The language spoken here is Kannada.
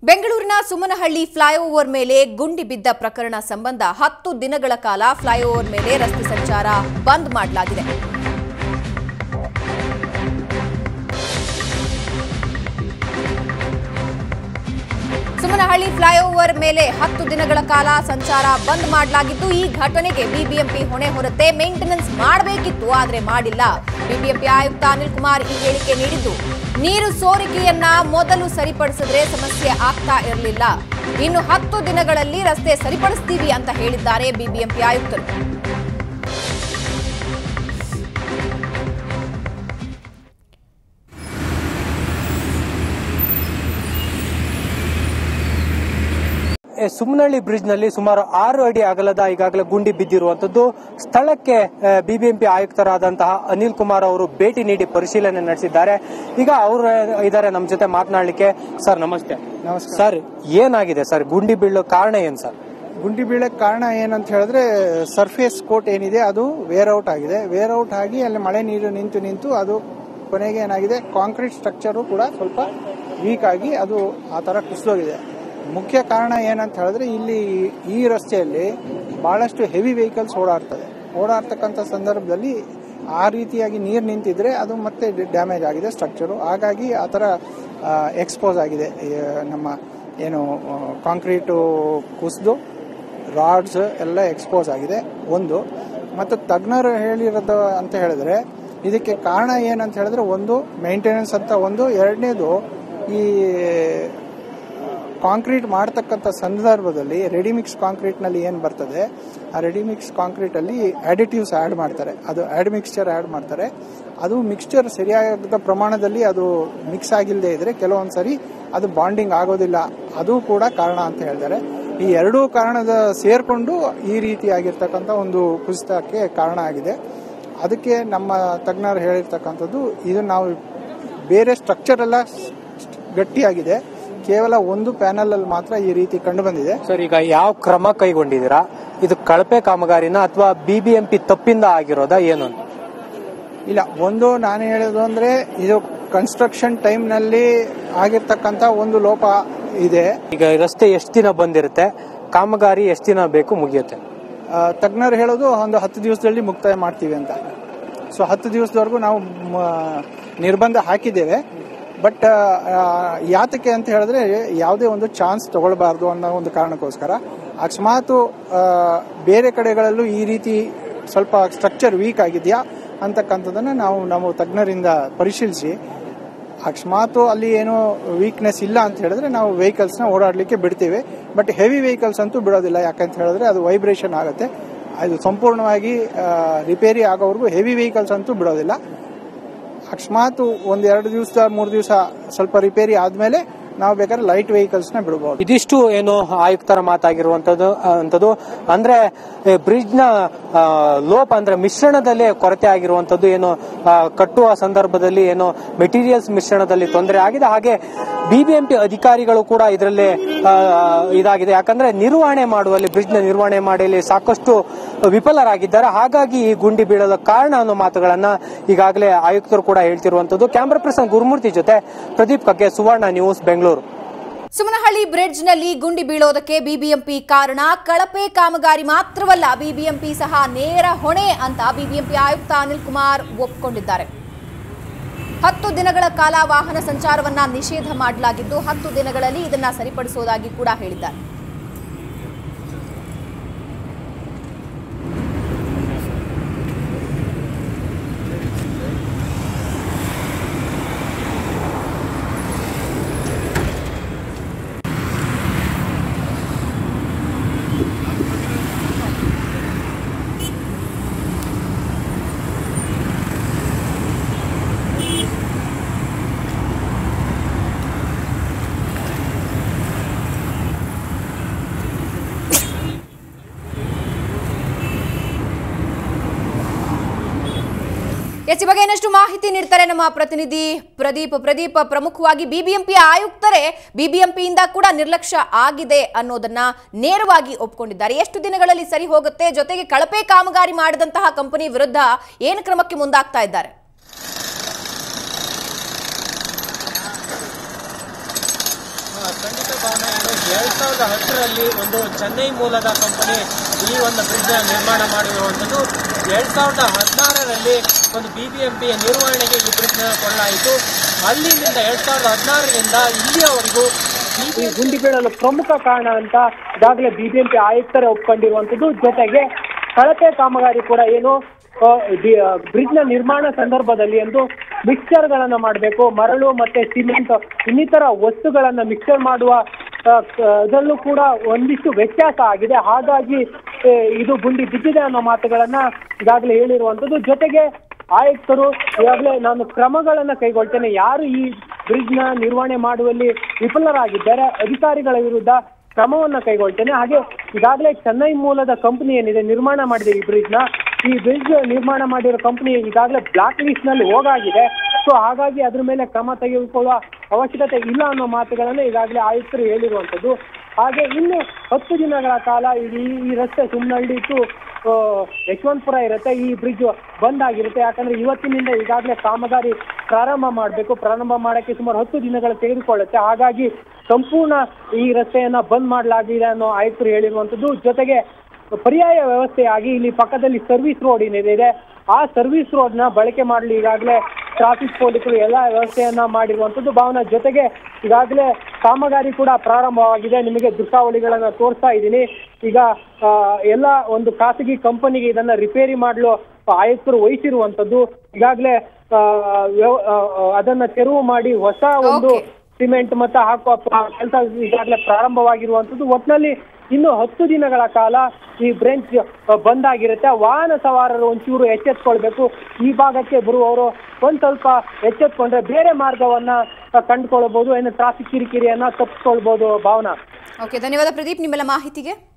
ಬೆಂಗಳೂರಿನ ಸುಮನಹಳ್ಳಿ ಫ್ಲೈಓವರ್ ಮೇಲೆ ಗುಂಡಿ ಬಿದ್ದ ಪ್ರಕರಣ ಸಂಬಂಧ ಹತ್ತು ದಿನಗಳ ಕಾಲ ಫ್ಲೈಓವರ್ ಮೇಲೆ ರಸ್ತೆ ಸಂಚಾರ ಬಂದ್ ಮಾಡಲಾಗಿದೆ ಸುಮನಹಳ್ಳಿ ಫ್ಲೈಓವರ್ ಮೇಲೆ ಹತ್ತು ದಿನಗಳ ಕಾಲ ಸಂಚಾರ ಬಂದ್ ಮಾಡಲಾಗಿದ್ದು ಈ ಘಟನೆಗೆ ಬಿಬಿಎಂಪಿ ಹೊಣೆ ಹೊರತೆ ಮೇಂಟೆನೆನ್ಸ್ ಮಾಡಬೇಕಿತ್ತು ಆದರೆ ಮಾಡಿಲ್ಲ ಬಿಬಿಎಂಪಿ ಆಯುಕ್ತ ಅನಿಲ್ ಕುಮಾರ್ ಈ ಹೇಳಿಕೆ ನೀಡಿದ್ದು ನೀರು ಸೋರಿಕೆಯನ್ನ ಮೊದಲು ಸರಿಪಡಿಸಿದ್ರೆ ಸಮಸ್ಯೆ ಆಗ್ತಾ ಇರಲಿಲ್ಲ ಇನ್ನು ಹತ್ತು ದಿನಗಳಲ್ಲಿ ರಸ್ತೆ ಸರಿಪಡಿಸ್ತೀವಿ ಅಂತ ಹೇಳಿದ್ದಾರೆ ಬಿಬಿಎಂಪಿ ಆಯುಕ್ತರು ಎ, ಸುಮ್ನಹಳ್ಳಿ ಬ್ರಿಡ್ಜ್ ನಲ್ಲಿ ಸುಮಾರು ಆರು ಅಡಿ ಅಗಲದ ಈಗಾಗಲೇ ಗುಂಡಿ ಬಿದ್ದಿರುವಂತದ್ದು ಸ್ಥಳಕ್ಕೆ ಬಿಬಿಎಂಪಿ ಆಯುಕ್ತರಾದಂತಹ ಅನಿಲ್ ಕುಮಾರ್ ಅವರು ಭೇಟಿ ನೀಡಿ ಪರಿಶೀಲನೆ ನಡೆಸಿದ್ದಾರೆ ಈಗ ಅವರು ಇದ್ದಾರೆ ನಮ್ಮ ಜೊತೆ ಮಾತನಾಡಲಿಕ್ಕೆ ಸರ್ ನಮಸ್ತೆ ನಮಸ್ಕಾರ ಸರ್ ಏನಾಗಿದೆ ಸರ್ ಗುಂಡಿ ಬೀಳೋ ಕಾರಣ ಏನ್ ಸರ್ ಗುಂಡಿ ಬೀಳಕ್ಕೆ ಕಾರಣ ಏನಂತ ಹೇಳಿದ್ರೆ ಸರ್ಫೇಸ್ ಕೋಟ್ ಏನಿದೆ ಅದು ವೇರ್ ಔಟ್ ಆಗಿದೆ ವೇರ್ ಔಟ್ ಆಗಿ ಅಲ್ಲಿ ಮಳೆ ನೀರು ನಿಂತು ನಿಂತು ಅದು ಕೊನೆಗೆ ಏನಾಗಿದೆ ಕಾಂಕ್ರೀಟ್ ಸ್ಟ್ರಕ್ಚರು ಕೂಡ ಸ್ವಲ್ಪ ವೀಕ್ ಆಗಿ ಅದು ಆ ಥರ ಕುಸಿದೋಗಿದೆ ಮುಖ್ಯ ಕಾರಣ ಏನಂತ ಹೇಳಿದ್ರೆ ಇಲ್ಲಿ ಈ ರಸ್ತೆಯಲ್ಲಿ ಬಹಳಷ್ಟು ಹೆವಿ ವೆಹಿಕಲ್ಸ್ ಓಡಾಡ್ತದೆ ಓಡಾಡ್ತಕ್ಕಂಥ ಸಂದರ್ಭದಲ್ಲಿ ಆ ರೀತಿಯಾಗಿ ನೀರು ನಿಂತಿದ್ರೆ ಅದು ಮತ್ತೆ ಡ್ಯಾಮೇಜ್ ಆಗಿದೆ ಸ್ಟ್ರಕ್ಚರು ಹಾಗಾಗಿ ಆ ಥರ ಎಕ್ಸ್ಪೋಸ್ ಆಗಿದೆ ಈ ನಮ್ಮ ಏನು ಕಾಂಕ್ರೀಟು ಕುಸಿದು ರಾಡ್ಸ್ ಎಲ್ಲ ಎಕ್ಸ್ಪೋಸ್ ಆಗಿದೆ ಒಂದು ಮತ್ತು ತಜ್ಞರು ಹೇಳಿರೋದು ಅಂತ ಹೇಳಿದ್ರೆ ಇದಕ್ಕೆ ಕಾರಣ ಏನಂತ ಹೇಳಿದ್ರೆ ಒಂದು ಮೇಂಟೆನೆನ್ಸ್ ಅಂತ ಒಂದು ಎರಡನೇದು ಈ ಕಾಂಕ್ರೀಟ್ ಮಾಡ್ತಕ್ಕಂಥ ಸಂದರ್ಭದಲ್ಲಿ ರೆಡಿಮಿಕ್ಸ್ ಕಾಂಕ್ರೀಟ್ನಲ್ಲಿ ಏನು ಬರ್ತದೆ ಆ ರೆಡಿಮಿಕ್ಸ್ ಕಾಂಕ್ರೀಟಲ್ಲಿ ಅಡಿಟಿವ್ಸ್ ಆ್ಯಡ್ ಮಾಡ್ತಾರೆ ಅದು ಆ್ಯಡ್ ಮಿಕ್ಸ್ಚರ್ ಆ್ಯಡ್ ಮಾಡ್ತಾರೆ ಅದು ಮಿಕ್ಸ್ಚರ್ ಸರಿಯಾದ ಪ್ರಮಾಣದಲ್ಲಿ ಅದು ಮಿಕ್ಸ್ ಆಗಿಲ್ಲದೆ ಇದ್ರೆ ಕೆಲವೊಂದು ಸರಿ ಅದು ಬಾಂಡಿಂಗ್ ಆಗೋದಿಲ್ಲ ಅದು ಕೂಡ ಕಾರಣ ಅಂತ ಹೇಳ್ತಾರೆ ಈ ಎರಡೂ ಕಾರಣದ ಸೇರ್ಕೊಂಡು ಈ ರೀತಿಯಾಗಿರ್ತಕ್ಕಂಥ ಒಂದು ಕುಸಿತಕ್ಕೆ ಕಾರಣ ಆಗಿದೆ ಅದಕ್ಕೆ ನಮ್ಮ ತಜ್ಞರು ಹೇಳಿರ್ತಕ್ಕಂಥದ್ದು ಇದು ನಾವು ಬೇರೆ ಸ್ಟ್ರಕ್ಚರ್ ಎಲ್ಲ ಗಟ್ಟಿಯಾಗಿದೆ ಕೇವಲ ಒಂದು ಪ್ಯಾನಲ್ ಅಲ್ಲಿ ಮಾತ್ರ ಈ ರೀತಿ ಕಂಡು ಬಂದಿದೆ ಸರ್ ಈಗ ಯಾವ ಕ್ರಮ ಕೈಗೊಂಡಿದ್ದೀರಾ ಇದು ಕಳಪೆ ಕಾಮಗಾರಿನ ಅಥವಾ ಬಿಬಿಎಂಪಿ ತಪ್ಪಿಂದ ಆಗಿರೋದಾ ಏನು ಅಂತ ಇಲ್ಲ ಒಂದು ನಾನು ಹೇಳೋದು ಅಂದ್ರೆ ಇದು ಕನ್ಸ್ಟ್ರಕ್ಷನ್ ಟೈಮ್ ನಲ್ಲಿ ಆಗಿರ್ತಕ್ಕಂಥ ಒಂದು ಲೋಪ ಇದೆ ಈಗ ರಸ್ತೆ ಎಷ್ಟು ದಿನ ಬಂದಿರುತ್ತೆ ಕಾಮಗಾರಿ ಎಷ್ಟು ದಿನ ಬೇಕು ಮುಗಿಯುತ್ತೆ ಆ, ತಜ್ಞರು ಹೇಳೋದು ಒಂದು ಹತ್ತು ದಿವಸದಲ್ಲಿ ಮುಕ್ತಾಯ ಮಾಡ್ತೀವಿ ಅಂತ ಸೊ ಹತ್ತು ದಿವಸದವರೆಗೂ ನಾವು ಮ, ನಿರ್ಬಂಧ ಹಾಕಿದ್ದೇವೆ ಬಟ್ ಯಾತಕ್ಕೆ ಅಂತ ಹೇಳಿದ್ರೆ ಯಾವುದೇ ಒಂದು ಚಾನ್ಸ್ ತಗೊಳ್ಬಾರ್ದು ಅನ್ನೋ ಒಂದು ಕಾರಣಕ್ಕೋಸ್ಕರ ಅಕಸ್ಮಾತ್ ಆ, ಬೇರೆ ಕಡೆಗಳಲ್ಲೂ ಈ ರೀತಿ ಸ್ವಲ್ಪ ಸ್ಟ್ರಕ್ಚರ್ ವೀಕ್ ಆಗಿದೆಯಾ ಅಂತಕ್ಕಂಥದ್ದನ್ನ ನಾವು ನಾವು ತಜ್ಞರಿಂದ ಪರಿಶೀಲಿಸಿ ಅಕಸ್ಮಾತ್ ಅಲ್ಲಿ ಏನೋ ವೀಕ್ನೆಸ್ ಇಲ್ಲ ಅಂತ ಹೇಳಿದ್ರೆ ನಾವು ವೆಹಿಕಲ್ಸ್ ನ ಓಡಾಡ್ಲಿಕ್ಕೆ ಬಿಡ್ತೀವಿ ಬಟ್ ಹೆವಿ ವೆಹಿಕಲ್ಸ್ ಅಂತೂ ಬಿಡೋದಿಲ್ಲ ಯಾಕಂತ ಹೇಳಿದ್ರೆ ಅದು ವೈಬ್ರೇಷನ್ ಆಗುತ್ತೆ ಅದು ಸಂಪೂರ್ಣವಾಗಿ ರಿಪೇರಿ ಆಗೋವರೆಗೂ ಹೆವಿ ವೆಹಿಕಲ್ಸ್ ಅಂತೂ ಬಿಡೋದಿಲ್ಲ ಅಕಸ್ಮಾತ್ ಒಂದ್ ಎರಡು ದಿವಸ ಮೂರು ದಿವಸ ಸ್ವಲ್ಪ ರಿಪೇರಿ ಆದ್ಮೇಲೆ ನಾವು ಬೇಕಾದ್ರೆ ಲೈಟ್ ವೆಹಿಕಲ್ಸ್ ನ ಬಿಡಬಹುದು ಇದಿಷ್ಟು ಏನು ಆಯುಕ್ತರ ಮಾತಾಗಿರುವಂತದ್ದು ಅಂತದ್ದು ಅಂದ್ರೆ ಬ್ರಿಡ್ಜ್ ನ ಆ, ಲೋಪ ಅಂದ್ರೆ ಮಿಶ್ರಣದಲ್ಲೇ ಕೊರತೆ ಆಗಿರುವಂತದ್ದು ಏನು ಆ, ಕಟ್ಟುವ ಸಂದರ್ಭದಲ್ಲಿ ಏನು ಮೆಟೀರಿಯಲ್ಸ್ ಮಿಶ್ರಣದಲ್ಲಿ ತೊಂದರೆ ಆಗಿದೆ ಹಾಗೆ ಬಿಬಿಎಂಪಿ ಅಧಿಕಾರಿಗಳು ಕೂಡ ಇದರಲ್ಲಿ ಆ, ಇದಾಗಿದೆ ಯಾಕಂದ್ರೆ ನಿರ್ವಹಣೆ ಮಾಡುವಲ್ಲಿ ಬ್ರಿಡ್ಜ್ ನ ನಿರ್ವಹಣೆ ಮಾಡುವಲ್ಲಿ ಸಾಕಷ್ಟು ವಿಫಲರಾಗಿದ್ದಾರೆ ಹಾಗಾಗಿ ಈ ಗುಂಡಿ ಬೀಳಲು ಕಾರಣ ಅನ್ನೋ ಮಾತುಗಳನ್ನ ಈಗಾಗಲೇ ಆಯುಕ್ತರು ಕೂಡ ಹೇಳ್ತಿರುವಂತದ್ದು ಕ್ಯಾಮ್ರಾ ಪರ್ಸನ್ ಗುರುಮೂರ್ತಿ ಜೊತೆ ಪ್ರದೀಪ್ ಕಕ್ಕೆ ಸುವರ್ಣ ನ್ಯೂಸ್ ಬೆಂಗಳೂರು ಸುಮನಹಳ್ಳಿ ಬ್ರಿಡ್ಜ್ನಲ್ಲಿ ಗುಂಡಿ ಬೀಳೋದಕ್ಕೆ ಬಿಬಿಎಂಪಿ ಕಾರಣ ಕಳಪೆ ಕಾಮಗಾರಿ ಮಾತ್ರವಲ್ಲ ಬಿಬಿಎಂಪಿ ಸಹ ನೇರ ಹೊಣೆ ಅಂತ ಬಿಬಿಎಂಪಿ ಆಯುಕ್ತ ಅನಿಲ್ ಕುಮಾರ್ ಒಪ್ಪಿಕೊಂಡಿದ್ದಾರೆ ಹತ್ತು ದಿನಗಳ ಕಾಲ ವಾಹನ ಸಂಚಾರವನ್ನ ನಿಷೇಧ ಮಾಡಲಾಗಿದ್ದು ಹತ್ತು ದಿನಗಳಲ್ಲಿ ಇದನ್ನ ಸರಿಪಡಿಸುವುದಾಗಿ ಕೂಡ ಹೇಳಿದ್ದಾರೆ ಎಸ್ ಈ ಬಗ್ಗೆ ಇನ್ನಷ್ಟು ಮಾಹಿತಿ ನೀಡ್ತಾರೆ ನಮ್ಮ ಪ್ರತಿನಿಧಿ ಪ್ರದೀಪ್ ಪ್ರದೀಪ್ ಪ್ರಮುಖವಾಗಿ ಬಿಬಿಎಂಪಿ ಆಯುಕ್ತರೇ ಬಿಬಿಎಂಪಿಯಿಂದ ಕೂಡ ನಿರ್ಲಕ್ಷ್ಯ ಆಗಿದೆ ಅನ್ನೋದನ್ನ ನೇರವಾಗಿ ಒಪ್ಕೊಂಡಿದ್ದಾರೆ ಎಷ್ಟು ದಿನಗಳಲ್ಲಿ ಸರಿ ಹೋಗುತ್ತೆ ಜೊತೆಗೆ ಕಳಪೆ ಕಾಮಗಾರಿ ಮಾಡಿದಂತಹ ಕಂಪನಿ ವಿರುದ್ಧ ಏನು ಕ್ರಮಕ್ಕೆ ಮುಂದಾಗ್ತಾ ಇದ್ದಾರೆ ಖಂಡಿತ ಭಾವನೆ ಏನು ಎರಡ್ ಸಾವಿರದ ಹತ್ತರಲ್ಲಿ ಒಂದು ಚೆನ್ನೈ ಮೂಲದ ಕಂಪನಿ ಈ ಒಂದು ಬ್ರಿಡ್ಜ್ ನಿರ್ಮಾಣ ಮಾಡಿರುವಂಥದ್ದು ಎರಡ್ ಸಾವಿರದ ಹದಿನಾರರಲ್ಲಿ ಒಂದು ಬಿ ಬಿ ಎಂ ಪಿಯ ನಿರ್ವಹಣೆಗೆ ಈ ಬ್ರಿಡ್ಜ್ ಕೊಡಲಾಯಿತು ಅಲ್ಲಿಂದ ಎರಡ್ ಸಾವಿರದ ಹದಿನಾರರಿಂದ ಇಲ್ಲಿಯವರೆಗೂ ಈ ಗುಂಡಿ ಬೀಳಲು ಪ್ರಮುಖ ಕಾರಣ ಅಂತ ಈಗಾಗಲೇ ಬಿಬಿಎಂಪಿ ಆಯುಕ್ತರೇ ಒಪ್ಕೊಂಡಿರುವಂತದ್ದು ಜೊತೆಗೆ ಕಳಪೆ ಕಾಮಗಾರಿ ಕೂಡ ಏನು ಬ್ರಿಡ್ಜ್ ನ ನಿರ್ಮಾಣ ಸಂದರ್ಭದಲ್ಲಿ ಎಂದು ಮಿಕ್ಸರ್ ಗಳನ್ನ ಮಾಡಬೇಕು ಮರಳು ಮತ್ತೆ ಸಿಮೆಂಟ್ ಇನ್ನಿತರ ವಸ್ತುಗಳನ್ನ ಮಿಕ್ಸರ್ ಮಾಡುವ ಆ, ಕ- ಅದರಲ್ಲೂ ಕೂಡ ಒಂದಿಷ್ಟು ವ್ಯತ್ಯಾಸ ಆಗಿದೆ ಹಾಗಾಗಿ ಆ, ಇದು ಗುಂಡಿ ಬಿದ್ದಿದೆ ಅನ್ನೋ ಮಾತುಗಳನ್ನ ಈಗಾಗಲೇ ಹೇಳಿರುವಂತದ್ದು ಜೊತೆಗೆ ಆಯುಕ್ತರು ಈಗಾಗಲೇ ನಾನು ಕ್ರಮಗಳನ್ನ ಕೈಗೊಳ್ತೇನೆ ಯಾರು ಈ ಬ್ರಿಡ್ಜ್ ನ ನಿರ್ವಹಣೆ ಮಾಡುವಲ್ಲಿ ವಿಫಲರಾಗಿದ್ದಾರೆ ಅಧಿಕಾರಿಗಳ ವಿರುದ್ಧ ಕ್ರಮವನ್ನ ಕೈಗೊಳ್ತೇನೆ ಹಾಗೆ ಈಗಾಗಲೇ ಚೆನ್ನೈ ಮೂಲದ ಕಂಪನಿ ಏನಿದೆ ನಿರ್ಮಾಣ ಮಾಡಿದೆ ಈ ಬ್ರಿಡ್ಜ್ ನ ಈ ಬ್ರಿಡ್ಜ್ ನಿರ್ಮಾಣ ಮಾಡಿರೋ ಕಂಪನಿ ಈಗಾಗಲೇ ಬ್ಲಾಕ್ ಲಿಸ್ಟ್ ನಲ್ಲಿ ಹೋಗಾಗಿದೆ ಸೊ ಹಾಗಾಗಿ ಅದ್ರ ಮೇಲೆ ಕ್ರಮ ತೆಗೆದುಕೊಳ್ಳುವ ಅವಶ್ಯಕತೆ ಇಲ್ಲ ಅನ್ನೋ ಮಾತುಗಳನ್ನ ಈಗಾಗಲೇ ಆಯುಕ್ತರು ಹೇಳಿರುವಂತದ್ದು ಹಾಗೆ ಇನ್ನು ಹತ್ತು ದಿನಗಳ ಕಾಲ ಇಡೀ ಈ ರಸ್ತೆ ಸುಮ್ಮನಹಳ್ಳಿ ಟು ಆ, ಯಶವಂತಪುರ ಇರುತ್ತೆ ಈ ಬ್ರಿಡ್ಜ್ ಬಂದ್ ಆಗಿರುತ್ತೆ ಯಾಕಂದ್ರೆ ಇವತ್ತಿನಿಂದ ಈಗಾಗಲೇ ಕಾಮಗಾರಿ ಪ್ರಾರಂಭ ಮಾಡಬೇಕು ಪ್ರಾರಂಭ ಮಾಡಕ್ಕೆ ಸುಮಾರು ಹತ್ತು ದಿನಗಳು ತೆಗೆದುಕೊಳ್ಳುತ್ತೆ ಹಾಗಾಗಿ ಸಂಪೂರ್ಣ ಈ ರಸ್ತೆಯನ್ನ ಬಂದ್ ಮಾಡಲಾಗಿದೆ ಅನ್ನೋ ಆಯುಕ್ತರು ಹೇಳಿರುವಂತದ್ದು ಜೊತೆಗೆ ಪರ್ಯಾಯ ವ್ಯವಸ್ಥೆಯಾಗಿ ಇಲ್ಲಿ ಪಕ್ಕದಲ್ಲಿ ಸರ್ವಿಸ್ ರೋಡ್ ಏನಿದೆ ಆ ಸರ್ವಿಸ್ ರೋಡ್ ನ ಬಳಕೆ ಮಾಡಲು ಈಗಾಗಲೇ ಟ್ರಾಫಿಕ್ ಪೊಲೀಸರು ಎಲ್ಲ ವ್ಯವಸ್ಥೆಯನ್ನ ಮಾಡಿರುವಂತದ್ದು ಭಾವನ ಜೊತೆಗೆ ಈಗಾಗಲೇ ಕಾಮಗಾರಿ ಕೂಡ ಪ್ರಾರಂಭವಾಗಿದೆ ನಿಮಗೆ ದೃಶ್ಯಾವಳಿಗಳನ್ನ ತೋರಿಸ್ತಾ ಇದ್ದೀನಿ ಈಗ ಆ, ಎಲ್ಲ ಒಂದು ಖಾಸಗಿ ಕಂಪನಿಗೆ ಇದನ್ನ ರಿಪೇರಿ ಮಾಡಲು ಆಯುಕ್ತರು ವಹಿಸಿರುವಂತದ್ದು ಈಗಾಗಲೇ ಆ, ವ್ಯವ- ಆ, ಆ, ಅದನ್ನ ತೆರವು ಮಾಡಿ ಹೊಸ ಒಂದು Okay. ಸಿಮೆಂಟ್ ಮತ್ತೆ ಹಾಕುವ ಕೆಲಸ ಈಗಾಗಲೇ ಪ್ರಾರಂಭವಾಗಿರುವಂತದ್ದು ಒಟ್ಟಿನಲ್ಲಿ ಇನ್ನು ಹತ್ತು ದಿನಗಳ ಕಾಲ ಈ ಬ್ರೆಂಚ್ ಬಂದ್ ಆಗಿರುತ್ತೆ ವಾಹನ ಸವಾರರು ಒಂಚೂರು ಎಚ್ಚೆತ್ಕೊಳ್ಬೇಕು ಈ ಭಾಗಕ್ಕೆ ಬರುವವರು ಒಂದ್ ಸ್ವಲ್ಪ ಎಚ್ಚೆತ್ಕೊಂಡ್ರೆ ಬೇರೆ ಮಾರ್ಗವನ್ನ ಆ, ಕಂಡುಕೊಳ್ಬಹುದು ಏನು ಟ್ರಾಫಿಕ್ ಕಿರಿಕಿರಿಯನ್ನ ತಪ್ಪಿಸ್ಕೊಳ್ಬಹುದು ಭಾವನಾ ಓಕೆ ಧನ್ಯವಾದ ಪ್ರದೀಪ್ ನಿಮ್ಮೆಲ್ಲ ಮಾಹಿತಿಗೆ